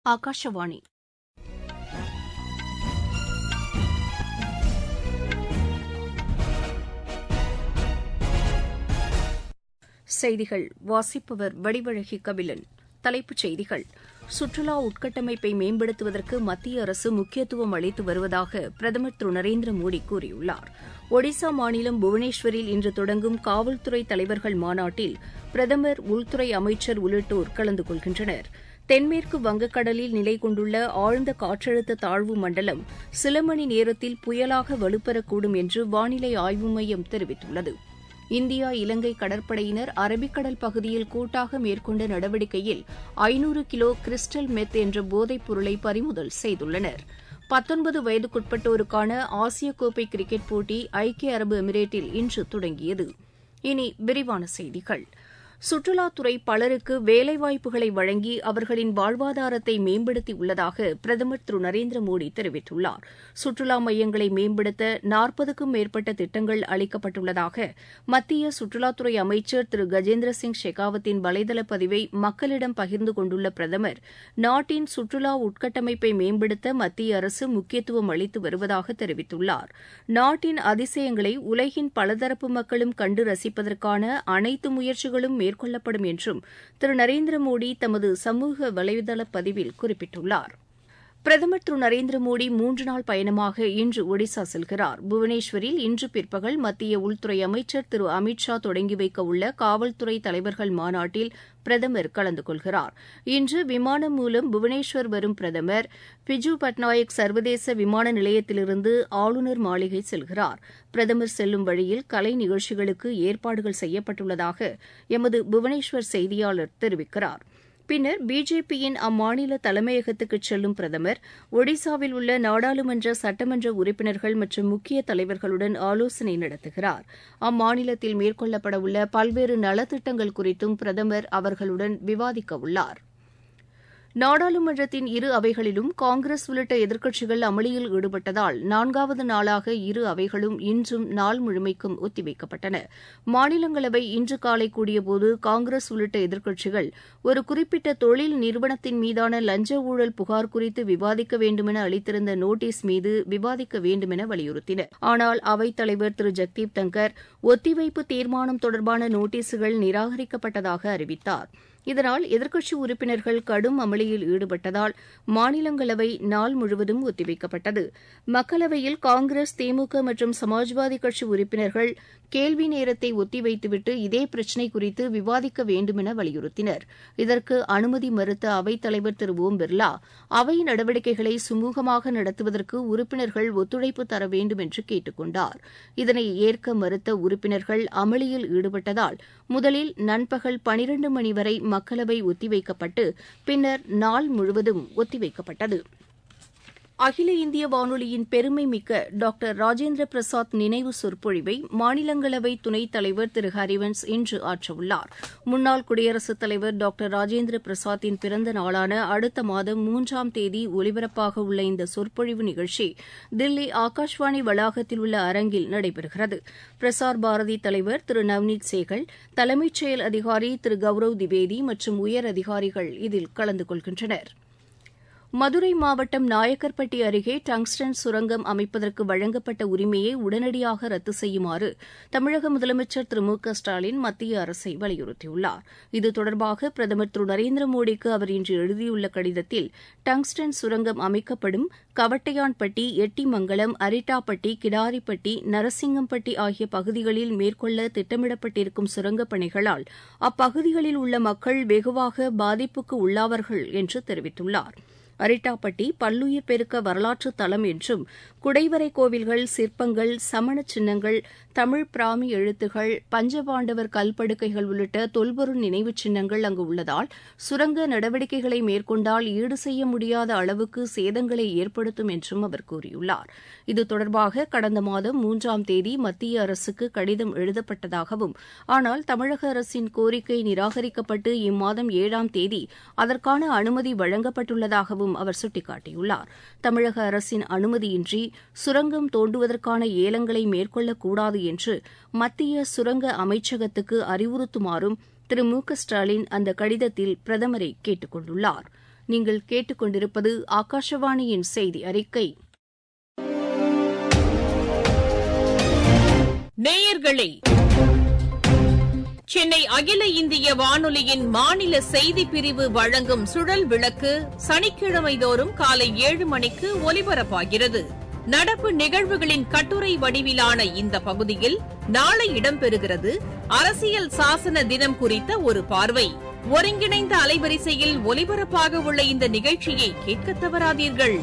ஆகாஷவாணி செய்திகள் வாசிப்பவர் வடிவழகி கபிலன் தலைப்புச் செய்திகள் சுற்றுலா உள்கட்டமைப்பை மேம்படுத்துவதற்கு மத்திய அரசு முக்கியத்துவம் அளித்து வருவதாக பிரதமர் திரு நரேந்திர மோடி கூறியுள்ளார் ஒடிசா மாநிலம் புவனேஸ்வரில் இன்று தொடங்கும் காவல்துறை தலைவர்கள் மாநாட்டில் பிரதமர் உள்துறை அமைச்சர் உள்ளிட்டோர் கலந்து கொள்கின்றனர் தென்மேற்கு வங்கக்கடலில் நிலை கொண்டுள்ள ஆழ்ந்த காற்றழுத்த தாழ்வு மண்டலம் சில மணி நேரத்தில் புயலாக வலுப்பெறக்கூடும் என்று வானிலை ஆய்வு மையம் தெரிவித்துள்ளது இந்தியா இலங்கை கடற்படையினர் அரபிக்கடல் பகுதியில் கூட்டாக மேற்கொண்ட நடவடிக்கையில் ஐநூறு கிலோ கிறிஸ்டல் மெத் என்ற போதைப் பொருளை பறிமுதல் செய்துள்ளனர் பத்தொன்பது வயதுக்குட்பட்டோருக்கான ஆசிய கோப்பை கிரிக்கெட் போட்டி ஐக்கிய அரபு எமிரேட்டில் இன்று தொடங்கியது இனி விரிவான செய்திகள் சுற்றுலாத்துறை பலருக்கு வேலைவாய்ப்புகளை வழங்கி அவர்களின் வாழ்வாதாரத்தை மேம்படுத்தியுள்ளதாக பிரதமர் திரு நரேந்திர மோடி தெரிவித்துள்ளார் சுற்றுலா மையங்களை மேம்படுத்த நாற்பதுக்கும் மேற்பட்ட திட்டங்கள் அளிக்கப்பட்டுள்ளதாக மத்திய சுற்றுலாத்துறை அமைச்சர் திரு கஜேந்திர சிங் ஷெகாவத்தின் வலைதள பதிவை மக்களிடம் பகிர்ந்து கொண்டுள்ள பிரதமர் நாட்டின் சுற்றுலா உள்கட்டமைப்பை மேம்படுத்த மத்திய அரசு முக்கியத்துவம் அளித்து வருவதாக தெரிவித்துள்ளார் நாட்டின் அதிசயங்களை உலகின் பலதரப்பு மக்களும் கண்டு ரசிப்பதற்கான அனைத்து முயற்சிகளும் மேற்கொள்ளப்படும் என்றும் திரு நரேந்திர மோடி தமது சமூக வலைதள பதிவில் குறிப்பிட்டுள்ளார் பிரதமர் திரு நரேந்திர மோடி மூன்று நாள் பயணமாக இன்று ஒடிசா செல்கிறார் புவனேஸ்வரில் இன்று பிற்பகல் மத்திய உள்துறை அமைச்சர் திரு அமித் ஷா தொடங்கி வைக்க உள்ள காவல்துறை தலைவர்கள் மாநாட்டில் பிரதமர் கலந்து கொள்கிறார் இன்று விமானம் மூலம் புவனேஸ்வர் வரும் பிரதமர் பிஜு பட்நாயக் சர்வதேச விமான நிலையத்திலிருந்து ஆளுநர் மாளிகை செல்கிறார் பிரதமர் செல்லும் வழியில் கலை நிகழ்ச்சிகளுக்கு ஏற்பாடுகள் செய்யப்பட்டுள்ளதாக எமது புவனேஸ்வர் செய்தியாளர் தெரிவிக்கிறார் பின்னர் பிஜேபியின் அம்மாநில தலைமையகத்துக்கு செல்லும் பிரதமர் ஒடிசாவில் உள்ள நாடாளுமன்ற சட்டமன்ற உறுப்பினர்கள் மற்றும் முக்கிய தலைவர்களுடன் ஆலோசனை நடத்துகிறார் அம்மாநிலத்தில் மேற்கொள்ளப்படவுள்ள பல்வேறு நலத்திட்டங்கள் குறித்தும் பிரதமர் அவர்களுடன் விவாதிக்க உள்ளார் நாடாளுமன்றத்தின் இரு அவைகளிலும் காங்கிரஸ் உள்ளிட்ட எதிர்க்கட்சிகள் அமளியில் ஈடுபட்டதால் நான்காவது நாளாக இரு அவைகளும் இன்றும் நாள் முழுமைக்கும் ஒத்திவைக்கப்பட்டன மாநிலங்களவை இன்று காலை கூடியபோது காங்கிரஸ் உள்ளிட்ட எதிர்க்கட்சிகள் ஒரு குறிப்பிட்ட தொழில் நிறுவனத்தின் மீதான லஞ்ச ஊழல் புகார் குறித்து விவாதிக்க வேண்டுமென அளித்திருந்த நோட்டீஸ் மீது விவாதிக்க வேண்டுமென வலியுறுத்தின ஆனால் அவைத் தலைவர் திரு ஜெக்தீப் தங்கர் ஒத்திவைப்பு தீர்மானம் தொடர்பான நோட்டீஸுகள் நிராகரிக்கப்பட்டதாக அறிவித்தார் இதனால் எதிர்க்கட்சி உறுப்பினர்கள் கடும் அமளியில் ஈடுபட்டதால் மாநிலங்களவை நாள் முழுவதும் ஒத்திவைக்கப்பட்டது மக்களவையில் காங்கிரஸ் திமுக மற்றும் சமாஜ்வாதி கட்சி உறுப்பினர்கள் கேள்வி நேரத்தை ஒத்திவைத்துவிட்டு இதே பிரச்சினை குறித்து விவாதிக்க வேண்டுமென வலியுறுத்தினர் இதற்கு அனுமதி மறுத்த அவைத் தலைவர் திரு ஓம் பிர்லா அவை நடவடிக்கைகளை சுமூகமாக நடத்துவதற்கு உறுப்பினர்கள் ஒத்துழைப்பு தர வேண்டும் என்று கேட்டுக் கொண்டார் இதனை ஏற்க மறுத்த உறுப்பினர்கள் அமளியில் ஈடுபட்டதால் முதலில் நண்பகல் பனிரண்டு மணி வரை மக்களவை ஒத்திவைக்கப்பட்டு பின்னர் நாள் முழுவதும் ஒத்திவைக்கப்பட்டது அகில இந்திய வானொலியின் பெருமை மிக்க டாக்டர் ராஜேந்திர பிரசாத் நினைவு சொற்பொழிவை மாநிலங்களவை துணைத் தலைவர் திரு ஹரிவன்ஸ் இன்று ஆற்றவுள்ளார் முன்னாள் குடியரசுத் தலைவர் டாக்டர் ராஜேந்திர பிரசாத்தின் பிறந்த நாளான அடுத்த மாதம் மூன்றாம் தேதி ஒலிபரப்பாக உள்ள இந்த சொற்பொழிவு நிகழ்ச்சி தில்லி ஆகாஷ்வாணி வளாகத்தில் உள்ள அரங்கில் நடைபெறுகிறது பிரசார் பாரதி தலைவர் திரு நவ்னீத் சேகல் தலைமைச் செயல் அதிகாரி திரு கௌரவ் திவேதி மற்றும் உயர் அதிகாரிகள் இதில் கலந்து கொள்கின்றனா் மதுரை மாவட்டம் நாயக்கர்பட்டி அருகே டங்ஸ்டன் சுரங்கம் அமைப்பதற்கு வழங்கப்பட்ட உரிமையை உடனடியாக ரத்து செய்யுமாறு தமிழக முதலமைச்சர் திரு மு க ஸ்டாலின் மத்திய அரசை வலியுறுத்தியுள்ளார் இது தொடர்பாக பிரதமர் திரு நரேந்திர மோடிக்கு அவர் இன்று எழுதியுள்ள கடிதத்தில் டங்ஸ்டன் சுரங்கம் அமைக்கப்படும் கவட்டையான்பட்டி எட்டிமங்கலம் அரிட்டாப்பட்டி கிடாரிப்பட்டி நரசிங்கம்பட்டி ஆகிய பகுதிகளில் மேற்கொள்ள திட்டமிடப்பட்டிருக்கும் சுரங்கப் பணிகளால் அப்பகுதிகளில் உள்ள மக்கள் வெகுவாக பாதிப்புக்கு உள்ளாவார்கள் என்று தெரிவித்துள்ளார் அரிட்டாப்பட்டி பல்லுயிர் பெருக்க வரலாற்று தலம் என்றும் குடைவரை கோவில்கள் சிற்பங்கள் சமண சின்னங்கள் தமிழ் பிராமி எழுத்துகள் பஞ்சபாண்டவர் கல்படுக்கைகள் உள்ளிட்ட தொல்பொருள் நினைவுச் சின்னங்கள் அங்கு உள்ளதால் சுரங்க நடவடிக்கைகளை மேற்கொண்டால் ஈடு செய்ய முடியாத அளவுக்கு சேதங்களை ஏற்படுத்தும் என்றும் அவர் கூறியுள்ளார் இது தொடர்பாக கடந்த மாதம் மூன்றாம் தேதி மத்திய அரசுக்கு கடிதம் எழுதப்பட்டதாகவும் ஆனால் தமிழக அரசின் கோரிக்கை நிராகரிக்கப்பட்டு இம்மாதம் ஏழாம் தேதி அதற்கான அனுமதி வழங்கப்பட்டுள்ளதாகவும் அவர் சுட்டிக்காட்டியுள்ளார் தமிழக அரசின் அனுமதியின்றி சுரங்கம் தோண்டுவதற்கான ஏலங்களை மேற்கொள்ளக்கூடாது என்று மத்திய சுரங்க அமைச்சகத்துக்கு அறிவுறுத்துமாறும் திரு மு க ஸ்டாலின் அந்த கடிதத்தில் பிரதமரை கேட்டுக் கொண்டுள்ளார் நீங்கள் கேட்டுக்கொண்டிருப்பது ஆகாஷவாணியின் செய்தி அறிக்கை நேயர்களே சென்னை அகில இந்திய வானொலியின் மாநில செய்திப் பிரிவு வழங்கும் சுழல் விளக்கு சனிக்கிழமை தோறும் காலை ஏழு மணிக்கு ஒலிபரப்பாகிறது நடப்பு நிகழ்வுகளின் கட்டுரை வடிவிலான இந்த பகுதியில் நாளை இடம்பெறுகிறது அரசியல் சாசன தினம் குறித்த ஒரு பார்வை ஒருங்கிணைந்த அலைவரிசையில் ஒலிபரப்பாக உள்ள இந்த நிகழ்ச்சியை கேட்க தவறாதீர்கள்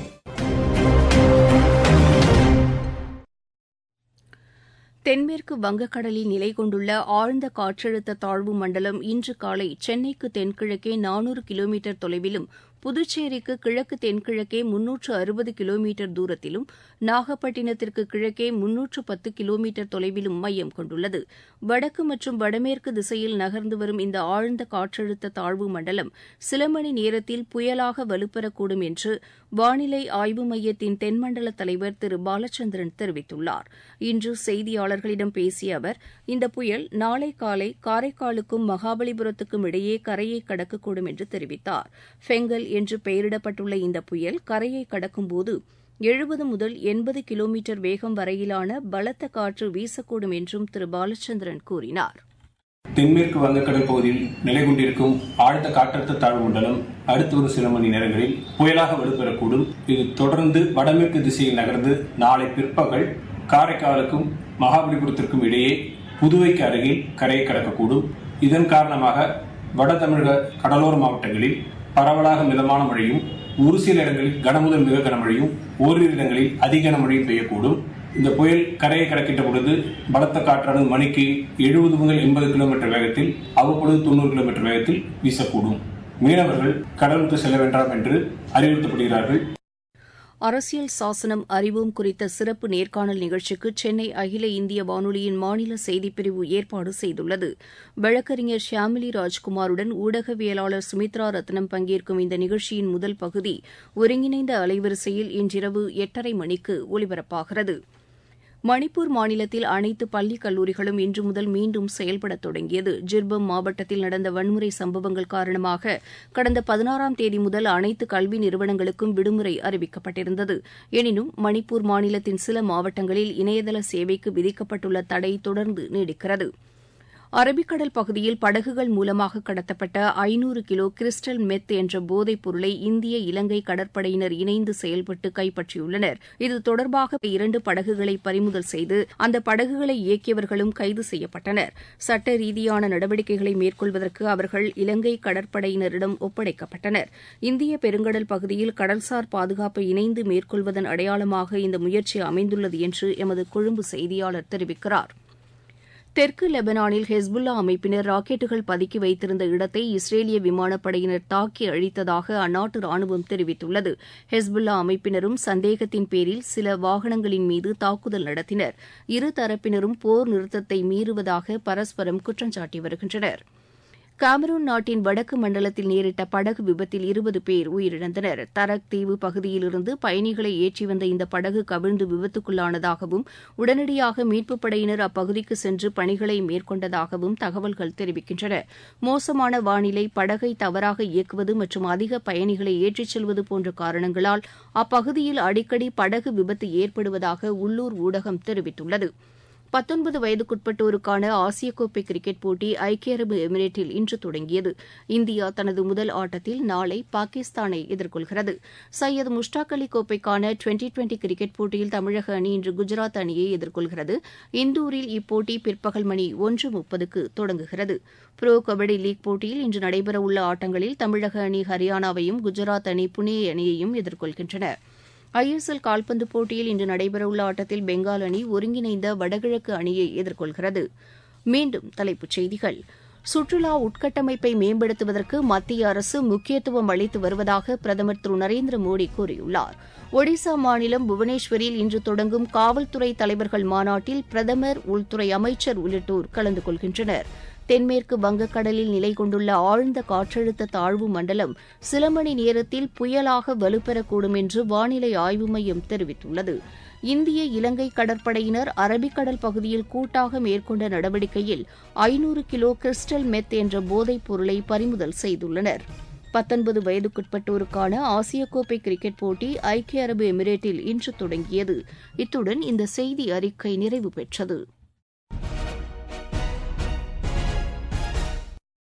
தென்மேற்கு வங்கக்கடலில் நிலை கொண்டுள்ள ஆழ்ந்த காற்றழுத்த தாழ்வு மண்டலம் இன்று காலை சென்னைக்கு தென்கிழக்கே நானூறு கிலோமீட்டர் தொலைவிலும் புதுச்சேரிக்கு கிழக்கு தென்கிழக்கே முன்னூற்று அறுபது கிலோமீட்டர் தூரத்திலும் நாகப்பட்டினத்திற்கு கிழக்கே முன்னூற்று பத்து கிலோமீட்டர் தொலைவிலும் மையம் கொண்டுள்ளது வடக்கு மற்றும் வடமேற்கு திசையில் நகர்ந்து வரும் இந்த ஆழ்ந்த காற்றழுத்த தாழ்வு மண்டலம் சில மணி நேரத்தில் புயலாக வலுப்பெறக்கூடும் என்று வானிலை ஆய்வு மையத்தின் தென்மண்டல தலைவர் திரு பாலச்சந்திரன் தெரிவித்துள்ளார் இன்று செய்தியாளர்களிடம் பேசிய அவர் இந்த புயல் நாளை காலை காரைக்காலுக்கும் மகாபலிபுரத்துக்கும் இடையே கரையை கடக்கக்கூடும் என்று தெரிவித்தார் ஃபெங்கல் என்று பெயரிடப்பட்டுள்ள இந்த புயல் கரையை கடக்கும்போது எழுபது முதல் எண்பது கிலோமீட்டர் வேகம் வரையிலான பலத்த காற்று வீசக்கூடும் என்றும் திரு பாலச்சந்திரன் கூறினார் தென்மேற்கு வங்கக்கடல் பகுதியில் நிலை கொண்டிருக்கும் ஆழ்ந்த காற்றழுத்த தாழ்வு மண்டலம் அடுத்து வரும் சில மணி நேரங்களில் புயலாக வலுப்பெறக்கூடும் இது தொடர்ந்து வடமேற்கு திசையில் நகர்ந்து நாளை பிற்பகல் காரைக்காலுக்கும் மகாபலிபுரத்திற்கும் இடையே புதுவைக்கு அருகில் கரையை கடக்கக்கூடும் இதன் காரணமாக வட தமிழக கடலோர மாவட்டங்களில் பரவலாக மிதமான மழையும் ஒரு சில இடங்களில் கனமுதல் மிக கனமழையும் ஓரிரு இடங்களில் அதிக கனமழையும் பெய்யக்கூடும் இந்த புயல் கரையை கடக்கின்ற பொழுது பலத்த காற்றானது மணிக்கு எழுபது முதல் எண்பது கிலோமீட்டர் வேகத்தில் அவ்வப்பொழுது தொண்ணூறு கிலோமீட்டர் வேகத்தில் வீசக்கூடும் மீனவர்கள் கடலுக்கு செல்ல வேண்டாம் என்று அறிவுறுத்தப்படுகிறார்கள் அரசியல் சாசனம் அறிவோம் குறித்த சிறப்பு நேர்காணல் நிகழ்ச்சிக்கு சென்னை அகில இந்திய வானொலியின் மாநில செய்திப்பிரிவு ஏற்பாடு செய்துள்ளது வழக்கறிஞர் ஷியாமிலி ராஜ்குமாருடன் ஊடகவியலாளர் சுமித்ரா ரத்னம் பங்கேற்கும் இந்த நிகழ்ச்சியின் முதல் பகுதி ஒருங்கிணைந்த அலைவரிசையில் இன்றிரவு எட்டரை மணிக்கு ஒலிபரப்பாகிறது மணிப்பூர் மாநிலத்தில் அனைத்து பள்ளி கல்லூரிகளும் இன்று முதல் மீண்டும் செயல்பட தொடங்கியது ஜிர்பம் மாவட்டத்தில் நடந்த வன்முறை சம்பவங்கள் காரணமாக கடந்த பதினாறாம் தேதி முதல் அனைத்து கல்வி நிறுவனங்களுக்கும் விடுமுறை அறிவிக்கப்பட்டிருந்தது எனினும் மணிப்பூர் மாநிலத்தின் சில மாவட்டங்களில் இணையதள சேவைக்கு விதிக்கப்பட்டுள்ள தடை தொடர்ந்து நீடிக்கிறது அரபிக்கடல் பகுதியில் படகுகள் மூலமாக கடத்தப்பட்ட ஐநூறு கிலோ கிறிஸ்டல் மெத் என்ற போதைப் பொருளை இந்திய இலங்கை கடற்படையினர் இணைந்து செயல்பட்டு கைப்பற்றியுள்ளனர் இது தொடர்பாக இரண்டு படகுகளை பறிமுதல் செய்து அந்த படகுகளை இயக்கியவர்களும் கைது செய்யப்பட்டனர் சட்ட ரீதியான நடவடிக்கைகளை மேற்கொள்வதற்கு அவர்கள் இலங்கை கடற்படையினரிடம் ஒப்படைக்கப்பட்டனர் இந்திய பெருங்கடல் பகுதியில் கடல்சார் பாதுகாப்பை இணைந்து மேற்கொள்வதன் அடையாளமாக இந்த முயற்சி அமைந்துள்ளது என்று எமது கொழும்பு செய்தியாளர் தெரிவிக்கிறார் தெற்கு லெபனானில் ஹெஸ்புல்லா அமைப்பினர் ராக்கெட்டுகள் பதுக்கி வைத்திருந்த இடத்தை இஸ்ரேலிய விமானப்படையினர் தாக்கி அழித்ததாக அந்நாட்டு ராணுவம் தெரிவித்துள்ளது ஹெஸ்புல்லா அமைப்பினரும் சந்தேகத்தின் பேரில் சில வாகனங்களின் மீது தாக்குதல் நடத்தினர் இரு தரப்பினரும் போர் நிறுத்தத்தை மீறுவதாக பரஸ்பரம் குற்றம் சாட்டி வருகின்றனர் காமரூன் நாட்டின் வடக்கு மண்டலத்தில் நேரிட்ட படகு விபத்தில் இருபது பேர் உயிரிழந்தனர் தரக் தீவு பகுதியிலிருந்து பயணிகளை ஏற்றி வந்த இந்த படகு கவிழ்ந்து விபத்துக்குள்ளானதாகவும் உடனடியாக மீட்புப் படையினர் அப்பகுதிக்கு சென்று பணிகளை மேற்கொண்டதாகவும் தகவல்கள் தெரிவிக்கின்றன மோசமான வானிலை படகை தவறாக இயக்குவது மற்றும் அதிக பயணிகளை ஏற்றிச் செல்வது போன்ற காரணங்களால் அப்பகுதியில் அடிக்கடி படகு விபத்து ஏற்படுவதாக உள்ளூர் ஊடகம் தெரிவித்துள்ளது பத்தொன்பது வயதுக்குட்பட்டோருக்கான ஆசிய கோப்பை கிரிக்கெட் போட்டி ஐக்கிய அரபு எமிரேட்டில் இன்று தொடங்கியது இந்தியா தனது முதல் ஆட்டத்தில் நாளை பாகிஸ்தானை எதிர்கொள்கிறது சையது முஷ்டாக் அலி கோப்பைக்கான டுவெண்டி டுவெண்டி கிரிக்கெட் போட்டியில் தமிழக அணி இன்று குஜராத் அணியை எதிர்கொள்கிறது இந்தூரில் இப்போட்டி பிற்பகல் மணி ஒன்று முப்பதுக்கு தொடங்குகிறது புரோ கபடி லீக் போட்டியில் இன்று நடைபெறவுள்ள ஆட்டங்களில் தமிழக அணி ஹரியானாவையும் குஜராத் அணி புனே அணியையும் எதிர்கொள்கின்றன ஐஎஸ்எல் கால்பந்து போட்டியில் இன்று நடைபெறவுள்ள ஆட்டத்தில் பெங்கால் அணி ஒருங்கிணைந்த வடகிழக்கு அணியை எதிர்கொள்கிறது மீண்டும் தலைப்புச் செய்திகள் சுற்றுலா உட்கட்டமைப்பை மேம்படுத்துவதற்கு மத்திய அரசு முக்கியத்துவம் அளித்து வருவதாக பிரதமர் திரு நரேந்திர மோடி கூறியுள்ளார் ஒடிசா மாநிலம் புவனேஸ்வரில் இன்று தொடங்கும் காவல்துறை தலைவர்கள் மாநாட்டில் பிரதமர் உள்துறை அமைச்சர் உள்ளிட்டோர் கலந்து கொள்கின்றனர் தென்மேற்கு வங்கக்கடலில் நிலை கொண்டுள்ள ஆழ்ந்த காற்றழுத்த தாழ்வு மண்டலம் சில மணி நேரத்தில் புயலாக வலுப்பெறக்கூடும் என்று வானிலை ஆய்வு மையம் தெரிவித்துள்ளது இந்திய இலங்கை கடற்படையினர் அரபிக்கடல் பகுதியில் கூட்டாக மேற்கொண்ட நடவடிக்கையில் ஐநூறு கிலோ கிறிஸ்டல் மெத் என்ற போதைப் பொருளை பறிமுதல் செய்துள்ளனர் பத்தொன்பது வயதுக்குட்பட்டோருக்கான ஆசிய கோப்பை கிரிக்கெட் போட்டி ஐக்கிய அரபு எமிரேட்டில் இன்று தொடங்கியது இத்துடன் இந்த செய்தி அறிக்கை நிறைவு பெற்றது